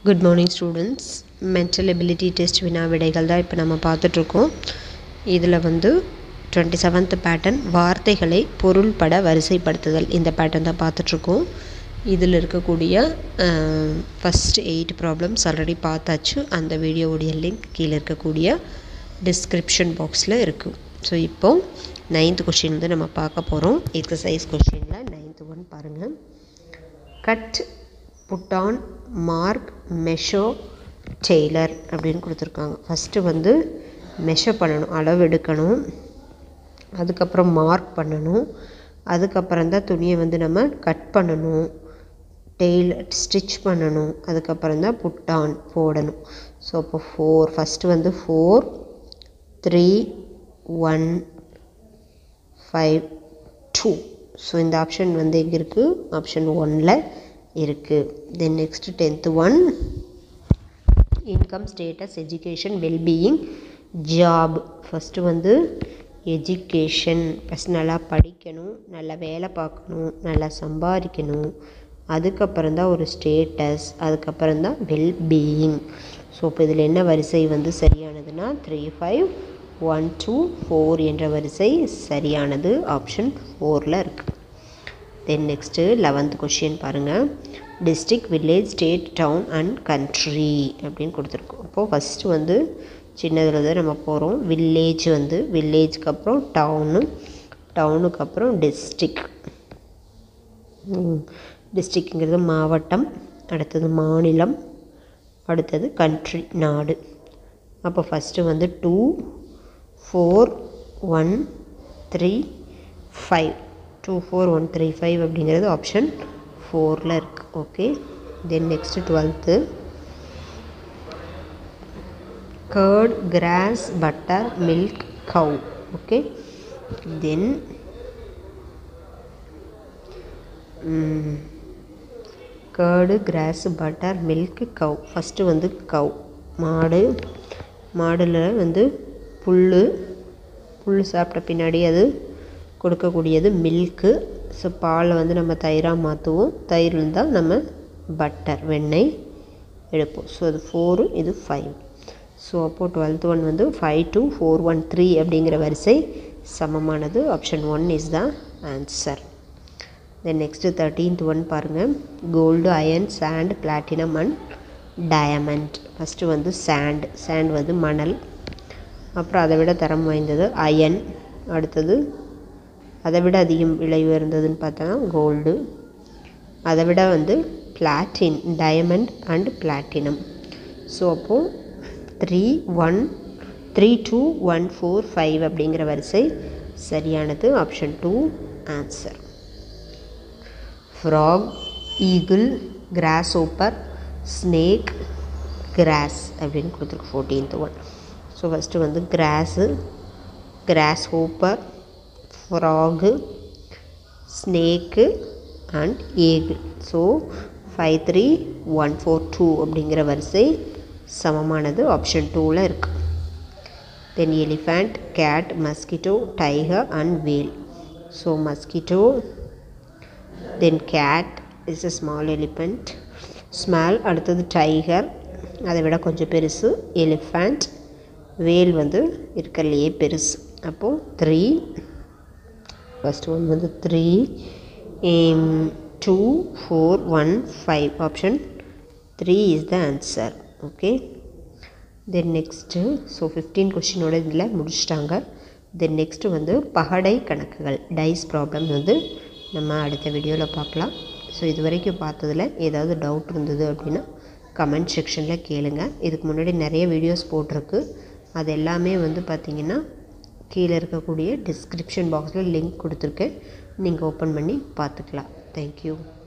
good morning students mental ability test வினா விடைகள் தான் இப்போ நம்ம பார்த்துட்ருக்கோம் இதில் வந்து டுவெண்ட்டி செவன்த் பேட்டர்ன் வார்த்தைகளை பொருள்பட வரிசைப்படுத்துதல் இந்த பேட்டர்ன் தான் பார்த்துட்ருக்கோம் இதில் இருக்கக்கூடிய ஃபஸ்ட் எயிட் ப்ராப்ளம்ஸ் ஆல்ரெடி பார்த்தாச்சு அந்த வீடியோவுடைய லிங்க் கீழே இருக்கக்கூடிய டிஸ்கிரிப்ஷன் பாக்ஸில் இருக்குது ஸோ இப்போ நைன்த் கொஷின் வந்து நம்ம பார்க்க போகிறோம் எக்ஸசைஸ் கொஷினில் நைன்த் ஒன் பாருங்கள் cut put on mark measure tailor அப்படின்னு கொடுத்துருக்காங்க ஃபஸ்ட்டு வந்து மெஷோ பண்ணணும் அளவு எடுக்கணும் அதுக்கப்புறம் மார்க் பண்ணணும் அதுக்கப்புறம் தான் துணியை வந்து நம்ம கட் பண்ணணும் டெய்லர் ஸ்டிச் பண்ணணும் அதுக்கப்புறம் தான் புட் ஆன் போடணும் ஸோ அப்போ ஃபோர் ஃபஸ்ட்டு வந்து four three one five two so இந்த ஆப்ஷன் வந்து எங்கே இருக்குது ஆப்ஷன் ஒனில் இருக்குது then next tenth one income status education wellbeing job first வந்து எஜுகேஷன் ஃபஸ்ட் நல்லா படிக்கணும் நல்லா வேலை பார்க்கணும் நல்லா சம்பாதிக்கணும் அதுக்கப்புறம் தான் ஒரு ஸ்டேட்டஸ் அதுக்கப்புறம் தான் வெல்பீயிங் ஸோ இப்போ இதில் என்ன வரிசை வந்து சரியானதுன்னா three five one two four என்ற வரிசை சரியானது ஆப்ஷன் ஃபோரில் இருக்குது தென் நெக்ஸ்ட்டு லெவன்த் கொஷின் பாருங்கள் district village state town and country அப்படின்னு கொடுத்துருக்கோம் அப்போது ஃபஸ்ட்டு வந்து சின்னதில் தான் நம்ம போகிறோம் வில்லேஜ் வந்து வில்லேஜ்க்கு அப்புறம் டவுனு டவுனுக்கு அப்புறம் டிஸ்ட்ரிக் டிஸ்ட்ரிக்ங்கிறது மாவட்டம் அடுத்தது மாநிலம் அடுத்தது கண்ட்ரி நாடு அப்போ ஃபஸ்ட்டு வந்து two four one three five two four one three five அப்படிங்கிறது ஆப்ஷன் ஃபோரில் இருக்குது okay then next twelfth curd grass butter milk cow okay then um, curd grass butter milk cow first வந்து cow மாடு மாடில் வந்து புல் புல் சாப்பிட்ட பின்னாடி அது கொடுக்கக்கூடியது மில்க்கு ஸோ பாலை வந்து நம்ம தயிராக மாற்றுவோம் தயிரில் தான் நம்ம பட்டர் வெண்ணெய் எடுப்போம் ஸோ அது ஃபோரு இது ஃபைவ் ஸோ அப்போது டுவெல்த் ஒன் வந்து five two four one three அப்படிங்கிற வரிசை சமமானது option one is the answer then next thirteenth one பாருங்கள் gold iron sand platinum and diamond first வந்து சாண்ட் சாண்ட் வந்து மணல் அப்புறம் அதை விட தரம் வாய்ந்தது அயன் அடுத்தது அதை விட அதிகம் விலை உயர்ந்ததுன்னு பார்த்தோன்னா கோல்டு அதை விட வந்து platinum diamond and platinum so அப்போது three one three two one four five அப்படிங்கிற வரிசை சரியானது option two answer frog eagle grasshopper snake grass அப்படின்னு கொடுத்துருக்கு ஃபோர்டீன்த் ஒன் ஸோ ஃபஸ்ட்டு வந்து grass grasshopper frog snake and eagle so five three one four two அப்படிங்கிற வரிசை சமமானது option டூவில் இருக்குது then elephant cat mosquito tiger and whale so mosquito then cat is a small elephant small அடுத்தது tiger அதை விட கொஞ்சம் பெருசு எலிஃபண்ட் வேல் வந்து இருக்கிறதுலையே பெருசு அப்போது த்ரீ ஃபஸ்ட் ஒன் வந்து three two four one five option three is the answer okay then next so fifteen கொஷினோட இதில் முடிச்சிட்டாங்க தென் நெக்ஸ்ட்டு வந்து பகடை கணக்குகள் டைஸ் ப்ராப்ளம் வந்து நம்ம அடுத்த வீடியோவில் பார்க்கலாம் ஸோ இது வரைக்கும் பார்த்ததில் ஏதாவது டவுட் இருந்தது அப்படின்னா கமெண்ட் செக்ஷனில் கேளுங்க இதுக்கு முன்னாடி நிறைய வீடியோஸ் போட்டிருக்கு அது எல்லாமே வந்து பார்த்திங்கன்னா கீழே இருக்கக்கூடிய டிஸ்கிரிப்ஷன் பாக்ஸில் லிங்க் கொடுத்துருக்கேன் நீங்கள் ஓப்பன் பண்ணி பார்த்துக்கலாம் தேங்க்யூ